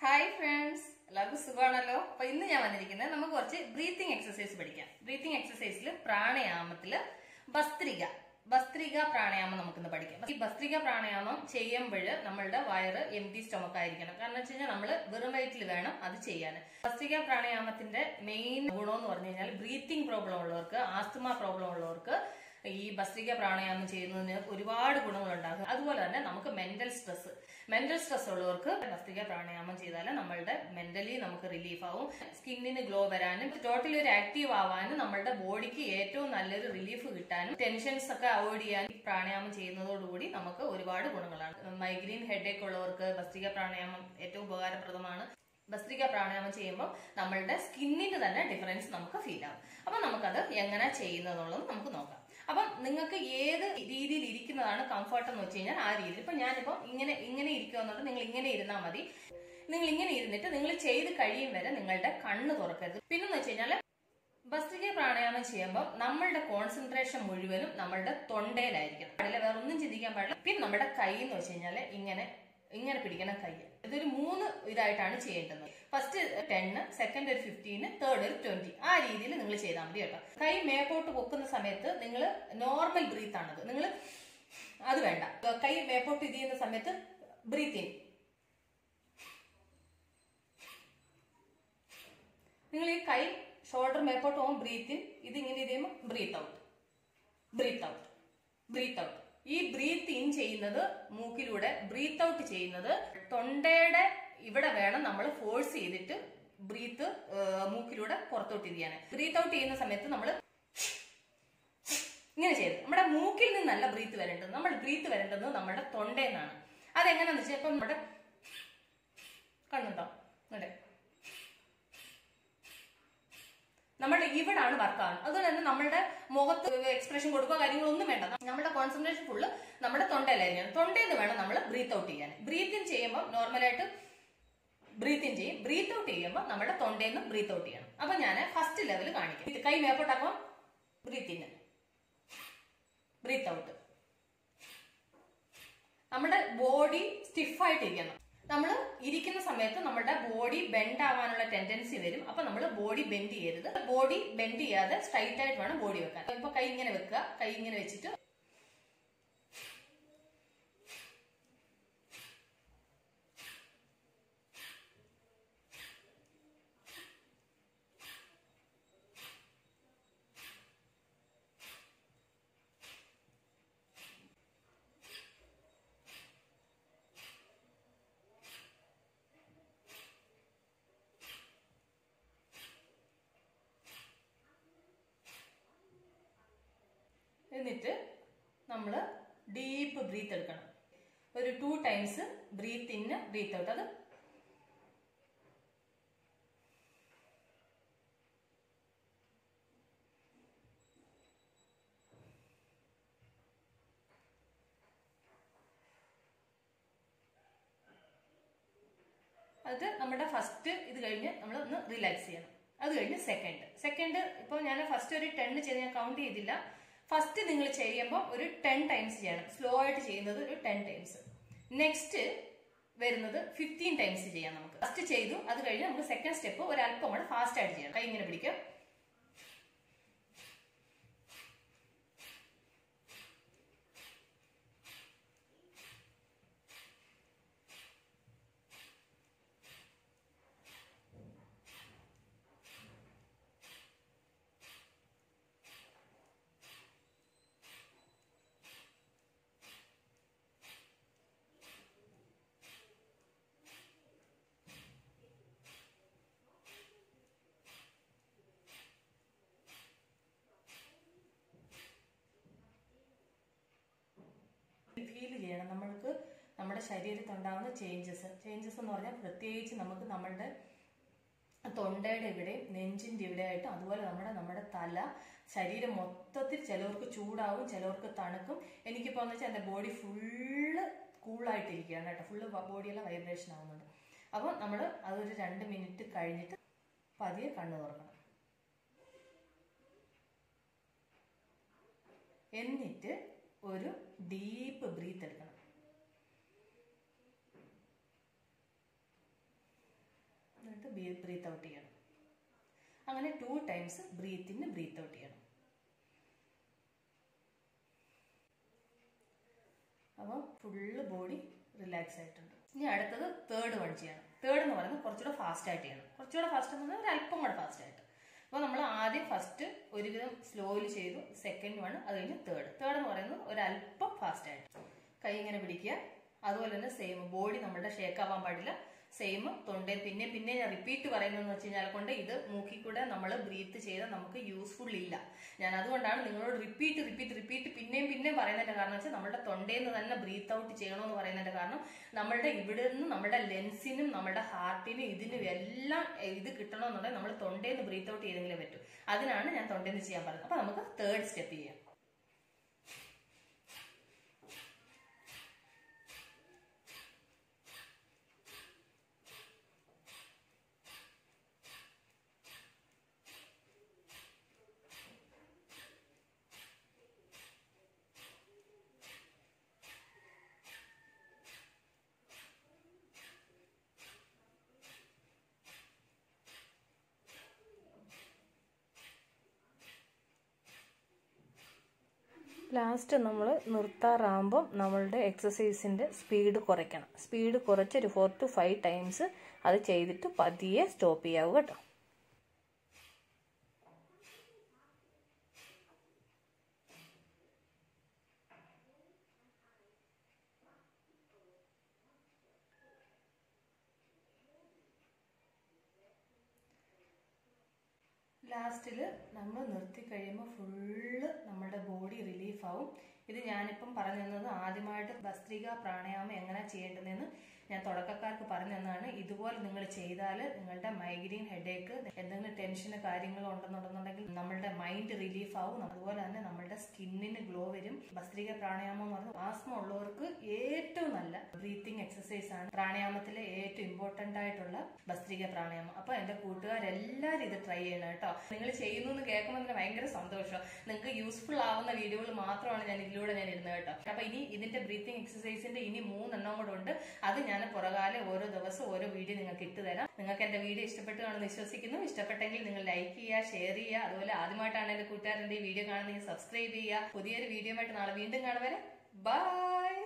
hi friends എല്ലാവർക്കും സുഖമാണല്ലോ അപ്പൊ ഇന്ന് ഞാൻ വന്നിരിക്കുന്നത് നമുക്ക് കുറച്ച് ബ്രീത്തിങ് എക്സസൈസ് പഠിക്കാം ബ്രീത്തിങ് എക്സസൈസിൽ പ്രാണയാമത്തില് ഭസ്ത്രിക ഭസ്ത്രിക പ്രാണായാമം നമുക്കിന്ന് പഠിക്കാം ഈ ഭസ്ത്രിക പ്രാണായാമം ചെയ്യുമ്പോൾ നമ്മളുടെ വയറ് എം ടി സ്റ്റൊമക്ക് ആയിരിക്കണം കാരണം വെച്ച് കഴിഞ്ഞാൽ നമ്മൾ വെറും വയറ്റിൽ വേണം അത് ചെയ്യാൻ ഭസ്ത്രിക പ്രാണായാമത്തിന്റെ മെയിൻ ഗുണം എന്ന് പറഞ്ഞു കഴിഞ്ഞാൽ ബ്രീത്തിങ് പ്രോബ്ലം ഉള്ളവർക്ക് ആസ്തുമ പ്രോബ്ലം ഉള്ളവർക്ക് ഈ ഭസ്ത്രിക പ്രാണായാമം ചെയ്യുന്നതിന് ഒരുപാട് ഗുണങ്ങളുണ്ടാകും അതുപോലെ തന്നെ നമുക്ക് മെന്റൽ സ്ട്രെസ് മെന്റൽ സ്ട്രെസ് ഉള്ളവർക്ക് ഭസ്ത്രിക പ്രാണായാമം ചെയ്താൽ നമ്മളുടെ മെന്റലി നമുക്ക് റിലീഫ് ആവും സ്കിന്നിന് ഗ്ലോ വരാനും ടോട്ടലി ഒരു ആക്റ്റീവ് ആവാനും നമ്മളുടെ ബോഡിക്ക് ഏറ്റവും നല്ലൊരു റിലീഫ് കിട്ടാനും ടെൻഷൻസ് ഒക്കെ അവോയ്ഡ് ചെയ്യാനും പ്രാണായാമം ചെയ്യുന്നതോടുകൂടി നമുക്ക് ഒരുപാട് ഗുണങ്ങളാണ് മൈഗ്രെയിൻ ഹെഡേക്ക് ഉള്ളവർക്ക് ഭസ്ത്രിക പ്രാണായാമം ഏറ്റവും ഉപകാരപ്രദമാണ് ഭസ്ത്രിക പ്രാണായാമം ചെയ്യുമ്പോൾ നമ്മളുടെ സ്കിന്നിന് തന്നെ ഡിഫറൻസ് നമുക്ക് ഫീൽ ആവും അപ്പൊ നമുക്കത് എങ്ങനെ ചെയ്യുന്നതെന്നുള്ളത് നമുക്ക് നോക്കാം അപ്പം നിങ്ങൾക്ക് ഏത് രീതിയിൽ ഇരിക്കുന്നതാണ് കംഫർട്ട് എന്ന് വെച്ച് കഴിഞ്ഞാൽ ആ രീതിയിൽ ഇപ്പൊ ഞാനിപ്പോ ഇങ്ങനെ ഇങ്ങനെ ഇരിക്കുമെന്നുണ്ട് നിങ്ങൾ ഇങ്ങനെ ഇരുന്നാൽ മതി നിങ്ങൾ ഇങ്ങനെ ഇരുന്നിട്ട് നിങ്ങൾ ചെയ്ത് കഴിയും വരെ നിങ്ങളുടെ കണ്ണ് തുറക്കരുത് പിന്നെന്ന് വെച്ച് കഴിഞ്ഞാൽ ഭസ്ത്രിക പ്രാണായാമം ചെയ്യുമ്പോൾ നമ്മളുടെ കോൺസെൻട്രേഷൻ മുഴുവനും നമ്മളുടെ തൊണ്ടയിലായിരിക്കണം അതിൽ വേറെ ഒന്നും ചിന്തിക്കാൻ പാടില്ല പിന്നെ നമ്മുടെ കൈ എന്ന് വെച്ച് കഴിഞ്ഞാൽ ഇങ്ങനെ ഇങ്ങനെ പിടിക്കണം കൈ ഇതൊരു മൂന്ന് ഇതായിട്ടാണ് ചെയ്യേണ്ടത് ഫസ്റ്റ് ടെന്ന് സെക്കൻഡ് ഒരു ഫിഫ്റ്റീന് തേർഡ് ഒരു ട്വന്റി ആ രീതിയിൽ നിങ്ങൾ ചെയ്താൽ മതി കേട്ടോ കൈ മേപ്പോട്ട് പൊക്കുന്ന സമയത്ത് നിങ്ങൾ നോർമൽ ബ്രീത്ത് ആണത് നിങ്ങൾ അത് വേണ്ട കൈ മേപ്പോട്ട് ഇത് ചെയ്യുന്ന സമയത്ത് ബ്രീത്ത് ഇൻ നിങ്ങൾ ഈ കൈ ഷോൾഡർ മേപ്പോട്ട് പോകുമ്പോൾ ബ്രീത്ത് ഇൻ ഇത് ഇങ്ങനെ ഇത് ചെയ്യുമ്പോൾ breathe out breathe out breathe out ഈ ബ്രീത്ത് ഇൻ ചെയ്യുന്നത് മൂക്കിലൂടെ ബ്രീത്ത് ഔട്ട് ചെയ്യുന്നത് തൊണ്ടയുടെ ഇവിടെ വേണം നമ്മൾ ഫോഴ്സ് ചെയ്തിട്ട് ബ്രീത്ത് മൂക്കിലൂടെ പുറത്തോട്ട് ഇരിക്കാൻ ബ്രീത്ത് ഔട്ട് ചെയ്യുന്ന സമയത്ത് നമ്മൾ ഇങ്ങനെ ചെയ്ത് നമ്മുടെ മൂക്കിൽ നിന്നല്ല ബ്രീത്ത് വരേണ്ടത് നമ്മൾ ബ്രീത്ത് വരേണ്ടത് നമ്മുടെ തൊണ്ടയിൽ നിന്നാണ് അതെങ്ങനെയാന്ന് വെച്ചാൽ ഇപ്പം നമ്മുടെ കണ്ണുണ്ടോ ഇവിടെ നമ്മുടെ ഇവിടാണ് വർക്കാവുന്നത് അതുകൊണ്ട് തന്നെ നമ്മളുടെ മുഖത്ത് എക്സ്പ്രഷൻ കൊടുക്കുക കാര്യങ്ങളൊന്നും വേണ്ട നമ്മുടെ കോൺസെൻട്രേഷൻ ഫുള്ള് നമ്മുടെ തൊണ്ടയിലായിരിക്കണം തൊണ്ടയിൽ നിന്ന് വേണം നമ്മൾ ബ്രീത്ത് ഔട്ട് ചെയ്യാൻ ബ്രീത്ത് ഇൻ ചെയ്യുമ്പോൾ നോർമലായിട്ട് ബ്രീത്ത് ഇൻ ചെയ്യും ബ്രീത്ത് ഔട്ട് ചെയ്യുമ്പോൾ നമ്മുടെ തൊണ്ടയിൽ നിന്ന് ബ്രീത്ത് ഔട്ട് ചെയ്യണം അപ്പൊ ഞാൻ ഫസ്റ്റ് ലെവൽ കാണിക്കും ഇത് കൈ മേപ്പോട്ടാക്കുമ്പോൾ ബ്രീത്ത് ഇൻ ബ്രീത്ത് ഔട്ട് നമ്മുടെ ബോഡി സ്റ്റിഫായിട്ടിരിക്കണം നമ്മൾ ഇരിക്കുന്ന സമയത്ത് നമ്മുടെ ബോഡി ബെൻഡ് ആവാനുള്ള ടെൻഡൻസി വരും അപ്പൊ നമ്മൾ ബോഡി ബെൻഡ് ചെയ്യരുത് ബോഡി ബെൻഡ് ചെയ്യാതെ സ്ട്രൈറ്റ് ആയിട്ട് വേണം ബോഡി വെക്കാൻ ഇപ്പൊ കൈ ഇങ്ങനെ വെക്കുക കൈ ഇങ്ങനെ വെച്ചിട്ട് എന്നിട്ട് നമ്മൾ ഡീപ്പ് ബ്രീത്ത് എടുക്കണം ഒരു two times breath in breath out അത് അത് നമ്മുടെ ഫസ്റ്റ് ഇത് കഴിഞ്ഞ് നമ്മൾ ഒന്ന് റിലാക്സ് ചെയ്യണം അത് കഴിഞ്ഞ് സെക്കൻഡ് സെക്കൻഡ് ഇപ്പോൾ ഞാൻ ഫസ്റ്റ് ഒരു ടെൻ ചെയ്ത് ഞാൻ കൗണ്ട് ചെയ്തില്ല ഫസ്റ്റ് നിങ്ങൾ ചെയ്യുമ്പോൾ ഒരു ടെൻ ടൈംസ് ചെയ്യണം സ്ലോ ആയിട്ട് ചെയ്യുന്നത് ഒരു ടെൻ ടൈംസ് നെക്സ്റ്റ് വരുന്നത് ഫിഫ്റ്റീൻ ടൈംസ് ചെയ്യാം നമുക്ക് ഫസ്റ്റ് ചെയ്തു അത് കഴിഞ്ഞ് നമുക്ക് സെക്കൻഡ് സ്റ്റെപ്പ് ഒരു അല്പം കൂടെ ഫാസ്റ്റ് ആയിട്ട് ചെയ്യണം കൈ ഇങ്ങനെ പിടിക്കുക ഫീൽ ചെയ്യണം നമ്മൾക്ക് നമ്മുടെ ശരീരത്തുണ്ടാകുന്ന ചേഞ്ചസ് ചേഞ്ചസ് എന്ന് പറഞ്ഞാൽ പ്രത്യേകിച്ച് നമുക്ക് നമ്മളുടെ തൊണ്ടയുടെ ഇവിടെയും നെഞ്ചിന്റെ ഇവിടെ ആയിട്ടും അതുപോലെ നമ്മുടെ നമ്മുടെ തല ശരീരം മൊത്തത്തിൽ ചിലവർക്ക് ചൂടാവും ചിലവർക്ക് തണുക്കും എനിക്കിപ്പോൾ എന്ന് വെച്ചാൽ എൻ്റെ ബോഡി ഫുള്ള് കൂളായിട്ടിരിക്കുകയാണ് കേട്ടോ ഫുള്ള് ബോഡിയെല്ലാം വൈബ്രേഷൻ ആവുന്നുണ്ട് അപ്പോൾ നമ്മൾ അതൊരു രണ്ട് മിനിറ്റ് കഴിഞ്ഞിട്ട് പതിയെ കണ്ണു തുറക്കണം എന്നിട്ട് ഒരു ഡീപ്പ് ബ്രീത്ത് എടുക്കണം എന്നിട്ട് ബ്രീത്ത് ഔട്ട് ചെയ്യണം അങ്ങനെ two times breath in breath out ചെയ്യണം അപ്പം ഫുള്ള് ബോഡി റിലാക്സ് ആയിട്ടുണ്ട് ഇനി അടുത്തത് തേർഡ് വൺ ചെയ്യണം തേർഡ് എന്ന് പറയുന്നത് കുറച്ചുകൂടെ ഫാസ്റ്റ് ആയിട്ട് ചെയ്യണം കുറച്ചുകൂടെ ഫാസ്റ്റ് എന്ന് പറഞ്ഞാൽ ഒരു അല്പം കൂടെ ഫാസ്റ്റ് ആയിട്ട് അപ്പോൾ നമ്മൾ ആദ്യം ഫസ്റ്റ് ഒരുവിധം സ്ലോയിൽ ചെയ്തു സെക്കൻഡ് വൺ അത് കഴിഞ്ഞ് തേർഡ് തേർഡ് എന്ന് പറയുന്നത് ഒരു അല്പം ഫാസ്റ്റ് ആയിട്ട് കൈ ഇങ്ങനെ പിടിക്കുക അതുപോലെ തന്നെ സെയിം ബോഡി നമ്മുടെ ഷേക്ക് ആവാൻ പാടില്ല സെയിം തൊണ്ടേ പിന്നെ പിന്നെ ഞാൻ റിപ്പീറ്റ് പറയുന്നതെന്ന് വെച്ച് കഴിഞ്ഞാൽ കൊണ്ട് ഇത് മൂക്കിൽ കൂടെ നമ്മൾ ബ്രീത്ത് ചെയ്താൽ നമുക്ക് യൂസ്ഫുൾ ഇല്ല ഞാൻ അതുകൊണ്ടാണ് നിങ്ങളോട് റിപ്പീറ്റ് റിപ്പീറ്റ് റിപ്പീറ്റ് പിന്നെയും പിന്നെയും പറയുന്നതിന്റെ കാരണം വെച്ചാൽ നമ്മുടെ തൊണ്ടയിൽ നിന്ന് തന്നെ ബ്രീത്ത് ഔട്ട് ചെയ്യണമെന്ന് പറയുന്നതിന്റെ കാരണം നമ്മളുടെ ഇവിടെ നിന്ന് നമ്മുടെ ലെൻസിനും നമ്മുടെ ഹാർട്ടിനും ഇതിനും എല്ലാം ഇത് കിട്ടണമെന്നുണ്ടെങ്കിൽ നമ്മൾ തൊണ്ടയിൽ നിന്ന് ബ്രീത്ത് ഔട്ട് ചെയ്തെങ്കിലേ പറ്റൂ അതിനാണ് ഞാൻ തൊണ്ടയിൽ നിന്ന് ചെയ്യാൻ പറഞ്ഞത് അപ്പൊ നമുക്ക് തേർഡ് സ്റ്റെപ്പ് ചെയ്യാം ലാസ്റ്റ് നമ്മൾ നിർത്താറാകുമ്പം നമ്മളുടെ എക്സസൈസിൻ്റെ സ്പീഡ് കുറയ്ക്കണം സ്പീഡ് കുറച്ച് ഒരു ഫോർ ടു ഫൈവ് ടൈംസ് അത് ചെയ്തിട്ട് പതിയെ സ്റ്റോപ്പ് ചെയ്യാവൂ കേട്ടോ ലാസ്റ്റിൽ നമ്മൾ നിർത്തി കഴിയുമ്പോൾ ഫുള്ള് നമ്മുടെ ബോഡി റിലീഫ് ആവും ഇത് ഞാനിപ്പം പറഞ്ഞു തന്നത് ആദ്യമായിട്ട് ഭസ്ത്രിക പ്രാണായാമം എങ്ങനെ ചെയ്യേണ്ടതെന്ന് ഞാൻ തുടക്കക്കാർക്ക് പറഞ്ഞു തന്നതാണ് ഇതുപോലെ നിങ്ങൾ ചെയ്താൽ നിങ്ങളുടെ മൈഗ്രെയിൻ ഹെഡേക്ക് എന്തെങ്കിലും ടെൻഷന് കാര്യങ്ങളോ ഉണ്ടെന്നുണ്ടെന്നുണ്ടെങ്കിൽ നമ്മളുടെ മൈൻഡ് റിലീഫ് ആവും അതുപോലെ തന്നെ നമ്മളുടെ സ്കിന്നിന് ഗ്ലോ വരും ഭസ്ത്രിക പ്രാണായാമം എന്ന് പറഞ്ഞാൽ ആസ്മ ഉള്ളവർക്ക് ഏറ്റവും നല്ല ബ്രീത്തിങ് എക്സസൈസ് ആണ് പ്രാണായാമത്തിലെ ഏറ്റവും ഇമ്പോർട്ടന്റ് ആയിട്ടുള്ള ഭസ്ത്രിക പ്രാണായാമം അപ്പൊ എന്റെ കൂട്ടുകാരെല്ലാരും ഇത് ട്രൈ ചെയ്യണം കേട്ടോ നിങ്ങൾ ചെയ്യുന്നു എന്ന് കേൾക്കുമ്പോൾ തന്നെ ഭയങ്കര സന്തോഷം നിങ്ങൾക്ക് യൂസ്ഫുൾ ആവുന്ന വീഡിയോകൾ മാത്രമാണ് ഞാൻ ഇതിലൂടെ ഞാൻ ഇടുന്നത് കേട്ടോ അപ്പൊ ഇനി ഇതിന്റെ ബ്രീത്തിങ് എക്സസൈസിന്റെ ഇനി മൂന്നെണ്ണം കൂടെ ഉണ്ട് അത് ഞാൻ പുറകാലെ ഓരോ ദിവസം ഓരോ വീഡിയോ നിങ്ങൾക്ക് ഇട്ട് തരാം നിങ്ങൾക്ക് എന്റെ വീഡിയോ ഇഷ്ടപ്പെട്ടു കാണുമെന്ന് വിശ്വസിക്കുന്നു ഇഷ്ടപ്പെട്ടെങ്കിൽ നിങ്ങൾ ലൈക്ക് ചെയ്യുക ഷെയർ ചെയ്യുക അതുപോലെ ആദ്യമായിട്ടാണ് എന്റെ കൂട്ടുകാരന്റെ ഈ വീഡിയോ കാണുന്നെങ്കിൽ സബ്സ്ക്രൈബ് ചെയ്യുക പുതിയൊരു വീഡിയോ ആയിട്ട് നാളെ വീണ്ടും കാണുവരെ ബൈ